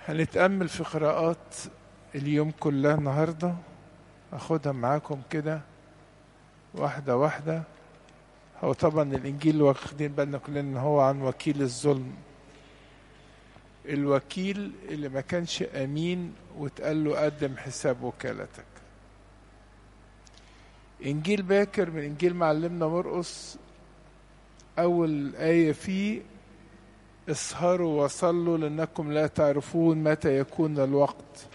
هنتأمل في قراءات اليوم كلها النهاردة أخدها معاكم كده واحدة واحدة هو طبعا الإنجيل واخدين بالنا كلنا إن هو عن وكيل الظلم الوكيل اللي ما كانش أمين واتقال له قدم حساب وكالتك إنجيل باكر من إنجيل معلمنا مرقس أول آية فيه اسهروا وصلوا لأنكم لا تعرفون متى يكون الوقت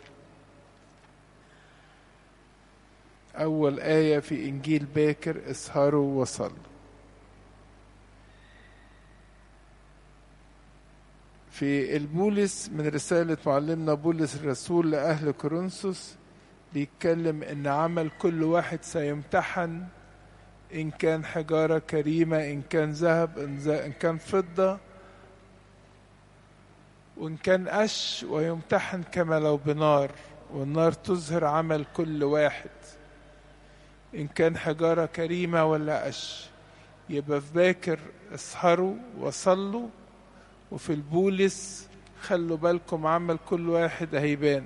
أول آية في إنجيل باكر اسهروا وصلوا في البولس من رسالة معلمنا بولس الرسول لأهل كورنثوس بيتكلم إن عمل كل واحد سيمتحن إن كان حجارة كريمة إن كان ذهب إن كان فضة وإن كان قش ويمتحن كما لو بنار والنار تظهر عمل كل واحد إن كان حجارة كريمة ولا قش يبقى في باكر اسهروا وصلوا وفي البولس خلوا بالكم عمل كل واحد هيبان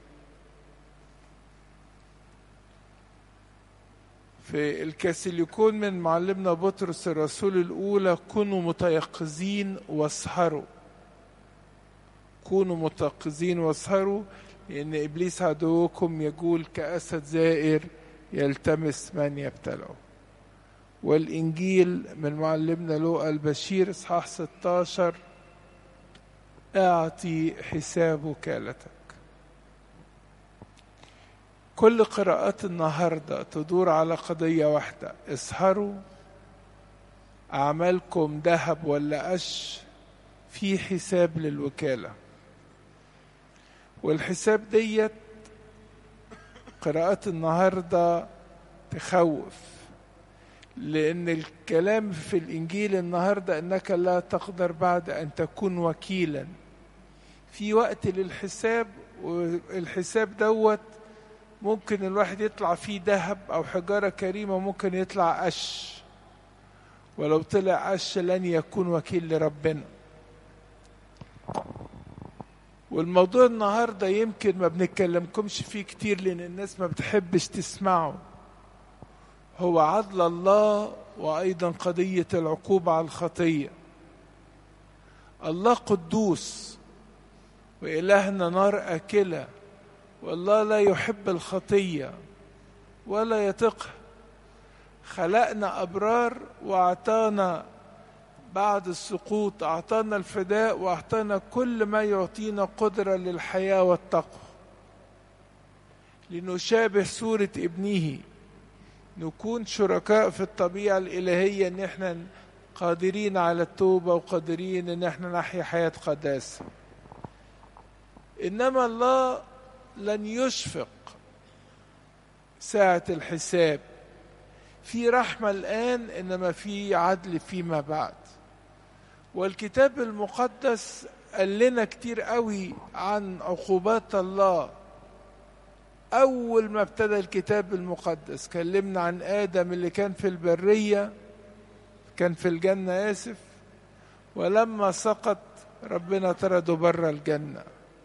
في الكاسيليكون من معلمنا بطرس الرسول الأولى كونوا متيقظين واسهروا كونوا متيقظين واسهروا لأن إبليس عدوكم يقول كأسد زائر يلتمس من يبتلعه والإنجيل من معلمنا لوقا البشير إصحاح 16 أعطي حساب وكالتك كل قراءات النهاردة تدور على قضية واحدة اسهروا أعمالكم ذهب ولا قش في حساب للوكالة والحساب ديت قراءات النهاردة تخوف لأن الكلام في الإنجيل النهاردة أنك لا تقدر بعد أن تكون وكيلا في وقت للحساب والحساب دوت ممكن الواحد يطلع فيه ذهب أو حجارة كريمة ممكن يطلع قش ولو طلع قش لن يكون وكيل لربنا والموضوع النهاردة يمكن ما بنتكلمكمش فيه كتير لأن الناس ما بتحبش تسمعه هو عدل الله وأيضا قضية العقوبة على الخطية الله قدوس وإلهنا نار أكلة والله لا يحب الخطية ولا يتقها خلقنا أبرار وأعطانا بعد السقوط أعطانا الفداء وأعطانا كل ما يعطينا قدرة للحياة والتقوى لنشابه صورة ابنه نكون شركاء في الطبيعة الإلهية إن إحنا قادرين على التوبة وقادرين إن إحنا نحيا حياة قداسة إنما الله لن يشفق ساعة الحساب في رحمة الآن إنما في عدل فيما بعد والكتاب المقدس قال لنا كتير قوي عن عقوبات الله أول ما ابتدى الكتاب المقدس كلمنا عن آدم اللي كان في البرية كان في الجنة آسف ولما سقط ربنا طرده بره الجنة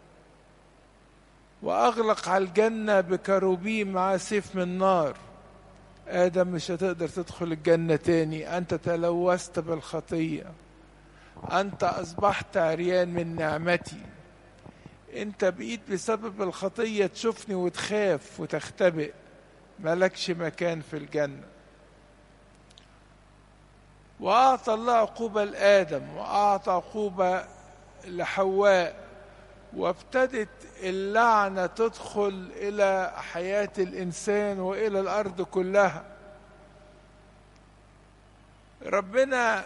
وأغلق على الجنة بكروبيم مع سيف من نار آدم مش هتقدر تدخل الجنة تاني أنت تلوثت بالخطية أنت أصبحت عريان من نعمتي أنت بقيت بسبب الخطية تشوفني وتخاف وتختبئ ملكش مكان في الجنة وأعطى الله عقوبة لآدم وأعطى عقوبة لحواء وابتدت اللعنة تدخل إلى حياة الإنسان وإلى الأرض كلها ربنا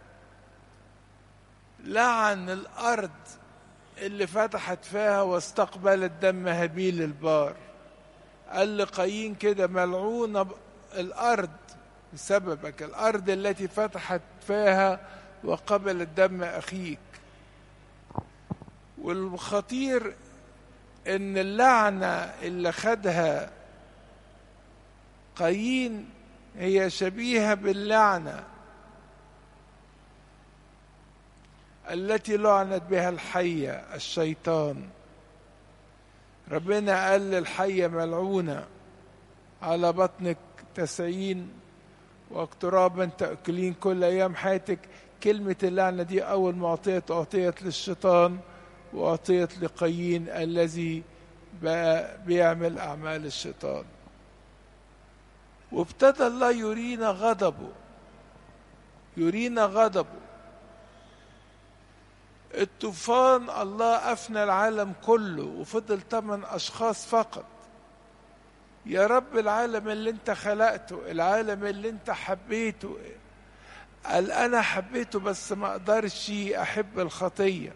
لعن الأرض اللي فتحت فيها واستقبلت دم هابيل البار قال لقايين كده ملعونة الأرض بسببك الأرض التي فتحت فيها وقبلت دم أخيك والخطير ان اللعنة اللي خدها قايين هي شبيهة باللعنة التي لعنت بها الحية الشيطان ربنا قال للحية ملعونة على بطنك تسعين واقترابا تأكلين كل أيام حياتك كلمة اللعنة دي أول ما أعطيت أعطيت للشيطان وأعطيت لقايين الذي بقى بيعمل أعمال الشيطان وابتدى الله يرينا غضبه يرينا غضبه الطوفان الله أفنى العالم كله وفضل ثمان أشخاص فقط يا رب العالم اللي انت خلقته العالم اللي انت حبيته قال انا حبيته بس ما اقدرش احب الخطيه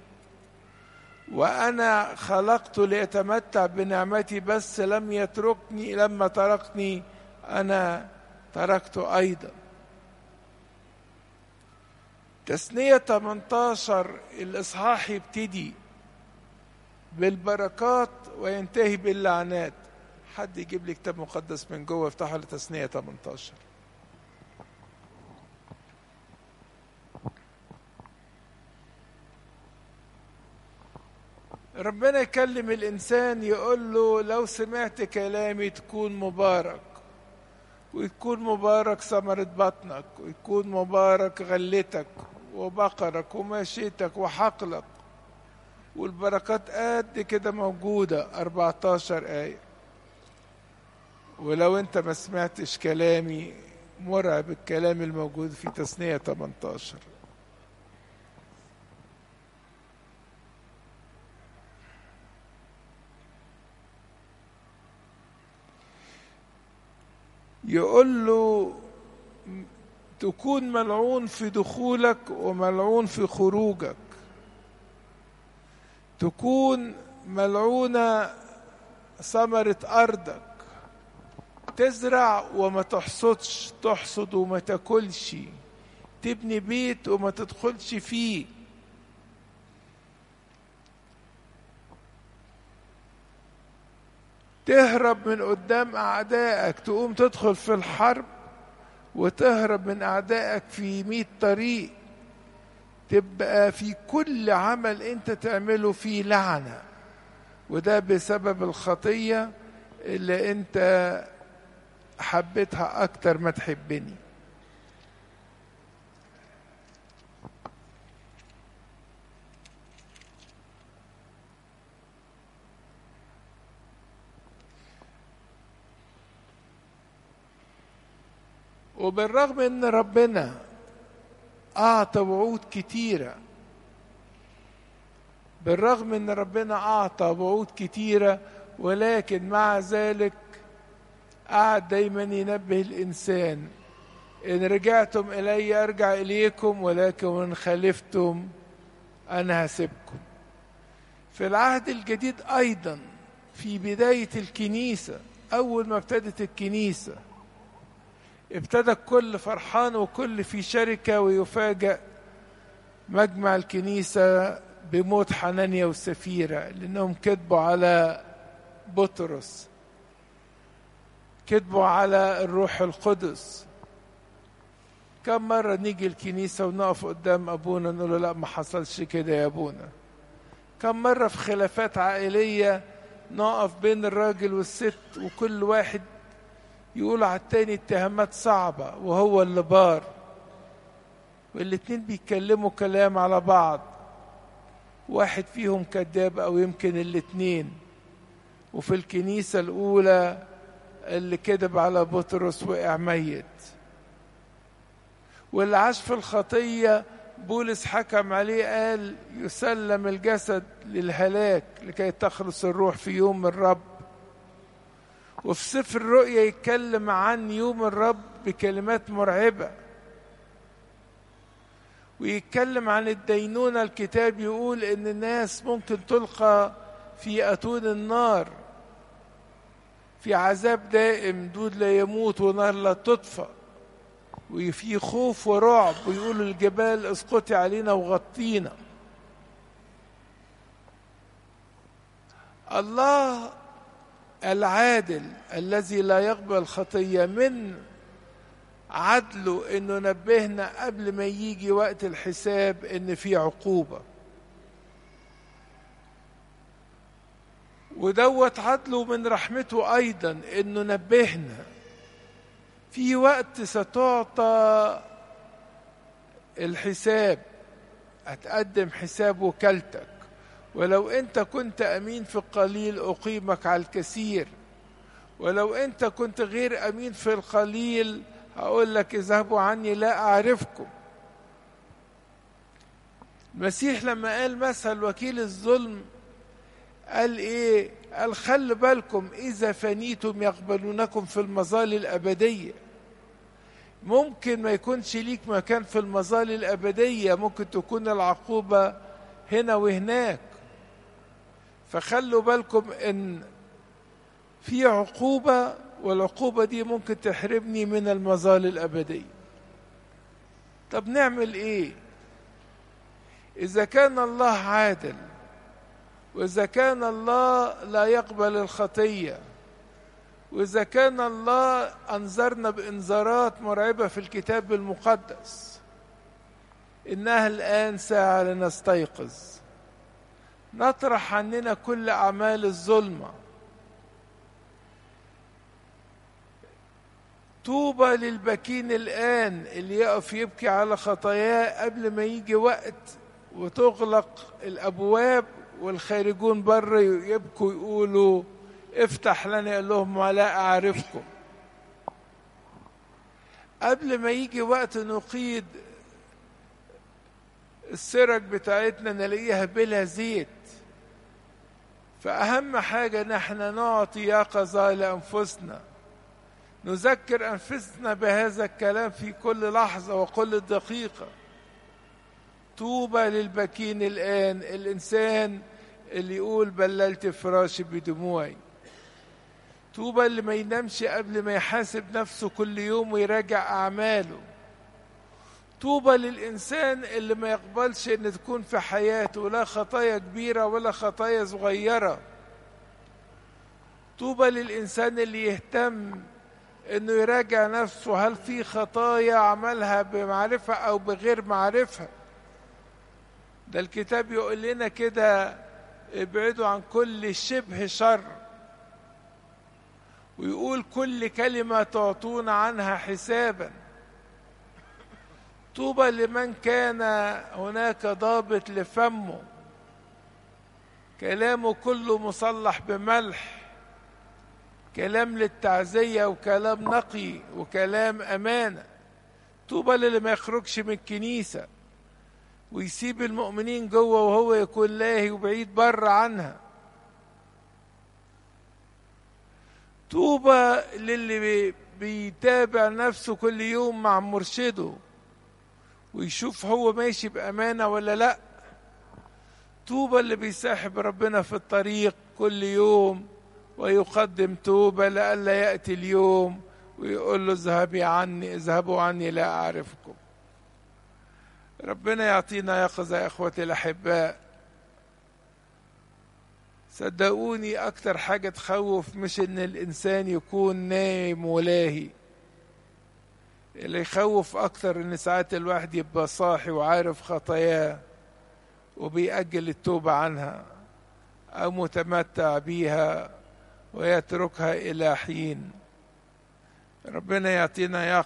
وانا خلقته ليتمتع بنعمتي بس لم يتركني لما تركني انا تركته ايضا تثنية 18 الإصحاح يبتدي بالبركات وينتهي باللعنات حد يجيب لي كتاب مقدس من جوه افتحوا لتثنية 18 ربنا يكلم الإنسان يقول له لو سمعت كلامي تكون مبارك ويكون مبارك ثمرة بطنك ويكون مبارك غلتك وبقرك وماشيتك وحقلك والبركات قد كده موجودة 14 آية ولو انت ما سمعتش كلامي مرعب الكلام الموجود في تثنية 18 يقول له تكون ملعون في دخولك وملعون في خروجك تكون ملعونة ثمرة أرضك تزرع وما تحصدش تحصد وما تاكلش تبني بيت وما تدخلش فيه تهرب من قدام أعدائك تقوم تدخل في الحرب وتهرب من أعدائك في مئة طريق تبقى في كل عمل انت تعمله فيه لعنة وده بسبب الخطية اللي انت حبيتها اكتر ما تحبني وبالرغم ان ربنا اعطى وعود كتيره بالرغم ان ربنا اعطى وعود كتيره ولكن مع ذلك قعد دايما ينبه الانسان ان رجعتم الي ارجع اليكم ولكن ان خالفتم انا هسيبكم في العهد الجديد ايضا في بدايه الكنيسه اول ما ابتدت الكنيسه ابتدى الكل فرحان وكل في شركه ويفاجأ مجمع الكنيسه بموت حنانيا وسفيره لانهم كذبوا على بطرس كذبوا على الروح القدس كم مرة نيجي الكنيسة ونقف قدام أبونا نقول له لا ما حصلش كده يا أبونا كم مرة في خلافات عائلية نقف بين الراجل والست وكل واحد يقول على التاني اتهامات صعبة وهو اللي بار والاتنين بيتكلموا كلام على بعض واحد فيهم كذاب أو يمكن الاتنين وفي الكنيسة الأولى اللي كذب على بطرس وقع ميت واللي عاش في الخطية بولس حكم عليه قال يسلم الجسد للهلاك لكي تخلص الروح في يوم الرب وفي سفر الرؤيا يتكلم عن يوم الرب بكلمات مرعبة ويتكلم عن الدينونة الكتاب يقول ان الناس ممكن تلقى في أتون النار في عذاب دائم دود لا يموت ونار لا تطفأ وفي خوف ورعب ويقولوا الجبال اسقطي علينا وغطينا الله العادل الذي لا يقبل خطية من عدله انه نبهنا قبل ما يجي وقت الحساب ان في عقوبة ودوت عدله من رحمته ايضا انه نبهنا في وقت ستعطى الحساب هتقدم حساب وكالتك ولو انت كنت امين في القليل اقيمك على الكثير ولو انت كنت غير امين في القليل هقول لك اذهبوا عني لا اعرفكم المسيح لما قال مثل وكيل الظلم قال ايه قال خلي بالكم اذا فنيتم يقبلونكم في المظال الابديه ممكن ما يكونش ليك مكان في المظال الابديه ممكن تكون العقوبه هنا وهناك فخلوا بالكم ان في عقوبه والعقوبه دي ممكن تحرمني من المظال الابديه طب نعمل ايه اذا كان الله عادل واذا كان الله لا يقبل الخطيه واذا كان الله انذرنا بانذارات مرعبه في الكتاب المقدس انها الان ساعه لنستيقظ نطرح عننا كل اعمال الظلمه طوبى للبكين الان اللي يقف يبكي على خطاياه قبل ما يجي وقت وتغلق الابواب والخارجون بره يبكوا يقولوا افتح لنا يقول لهم ولا اعرفكم قبل ما يجي وقت نقيد السرج بتاعتنا نلاقيها بلا زيت فأهم حاجة نحن نعطي يقظة لأنفسنا نذكر أنفسنا بهذا الكلام في كل لحظة وكل دقيقة طوبى للبكين الآن الإنسان اللي يقول بللت فراشي بدموعي طوبى اللي ما ينامش قبل ما يحاسب نفسه كل يوم ويراجع أعماله طوبى للإنسان اللي ما يقبلش إن تكون في حياته لا خطايا كبيرة ولا خطايا صغيرة طوبى للإنسان اللي يهتم إنه يراجع نفسه هل في خطايا عملها بمعرفة أو بغير معرفة ده الكتاب يقول لنا كده ابعدوا عن كل شبه شر ويقول كل كلمة تعطون عنها حسابا طوبى لمن كان هناك ضابط لفمه كلامه كله مصلح بملح كلام للتعزية وكلام نقي وكلام أمانة طوبى للي ما يخرجش من الكنيسة ويسيب المؤمنين جوه وهو يكون لاهي وبعيد بره عنها طوبى للي بيتابع نفسه كل يوم مع مرشده ويشوف هو ماشي بأمانة ولا لأ طوبى اللي بيساحب ربنا في الطريق كل يوم ويقدم توبة لئلا يأتي اليوم ويقول له اذهبي عني اذهبوا عني لا أعرفكم ربنا يعطينا يقظة يا إخوتي الأحباء صدقوني أكتر حاجة تخوف مش إن الإنسان يكون نايم ولاهي اللي يخوف أكتر إن ساعات الواحد يبقى صاحي وعارف خطاياه وبيأجل التوبة عنها أو متمتع بيها ويتركها إلى حين ربنا يعطينا يقظة